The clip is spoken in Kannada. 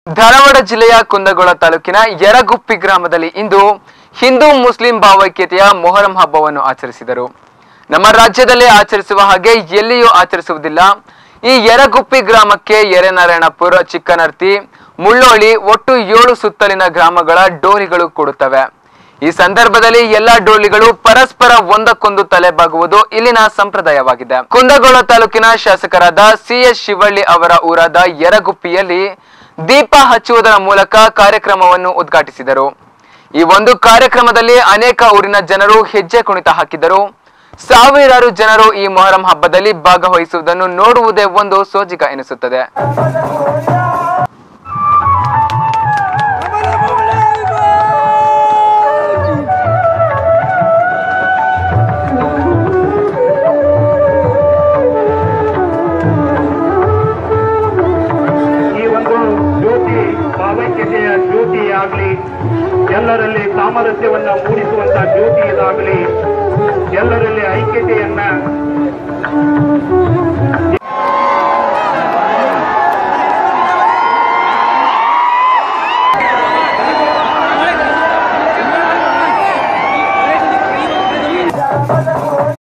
ಧಾರವಾಡ ಜಿಲ್ಲೆಯ ಕುಂದಗೋಳ ತಾಲೂಕಿನ ಯರಗುಪ್ಪಿ ಗ್ರಾಮದಲ್ಲಿ ಇಂದು ಹಿಂದೂ ಮುಸ್ಲಿಂ ಭಾವೈಕ್ಯತೆಯ ಮೊಹರಂ ಹಬ್ಬವನ್ನು ಆಚರಿಸಿದರು ನಮ್ಮ ರಾಜ್ಯದಲ್ಲೇ ಆಚರಿಸುವ ಹಾಗೆ ಎಲ್ಲಿಯೂ ಆಚರಿಸುವುದಿಲ್ಲ ಈ ಯರಗುಪ್ಪಿ ಗ್ರಾಮಕ್ಕೆ ಯರೆನಾರಾಯಣಪುರ ಚಿಕ್ಕನರ್ತಿ ಮುಳ್ಳೋಳಿ ಒಟ್ಟು ಏಳು ಸುತ್ತಲಿನ ಗ್ರಾಮಗಳ ಡೋಲಿಗಳು ಕೊಡುತ್ತವೆ ಈ ಸಂದರ್ಭದಲ್ಲಿ ಎಲ್ಲಾ ಡೋಲಿಗಳು ಪರಸ್ಪರ ಒಂದಕ್ಕೊಂದು ತಲೆಬಾಗುವುದು ಇಲ್ಲಿನ ಸಂಪ್ರದಾಯವಾಗಿದೆ ಕುಂದಗೋಳ ತಾಲೂಕಿನ ಶಾಸಕರಾದ ಸಿ ಎಸ್ ಶಿವಳ್ಳಿ ಅವರ ಊರಾದ ಯರಗುಪ್ಪಿಯಲ್ಲಿ ದೀಪ ಹಚ್ಚುವುದರ ಮೂಲಕ ಕಾರ್ಯಕ್ರಮವನ್ನು ಉದ್ಘಾಟಿಸಿದರು ಈ ಒಂದು ಕಾರ್ಯಕ್ರಮದಲ್ಲಿ ಅನೇಕ ಊರಿನ ಜನರು ಹೆಜ್ಜೆ ಕುಣಿತ ಹಾಕಿದರು ಸಾವಿರಾರು ಜನರು ಈ ಮೊಹರಂ ಹಬ್ಬದಲ್ಲಿ ಭಾಗವಹಿಸುವುದನ್ನು ನೋಡುವುದೇ ಒಂದು ಸೋಜಿಗ ಎನಿಸುತ್ತದೆ ಈ ಒಂದು ಜ್ಯೋತಿ ಭಾವೈಕ್ಯತೆಯ ಜ್ಯೋತಿ ಆಗಲಿ ಎಲ್ಲರಲ್ಲಿ ಸಾಮರಸ್ಯವನ್ನ ಮೂಡಿಸುವಂತ ಜ್ಯೋತಿ ಇದಾಗಲಿ ಎಲ್ಲರಲ್ಲಿ ಐಕ್ಯತೆಯನ್ನ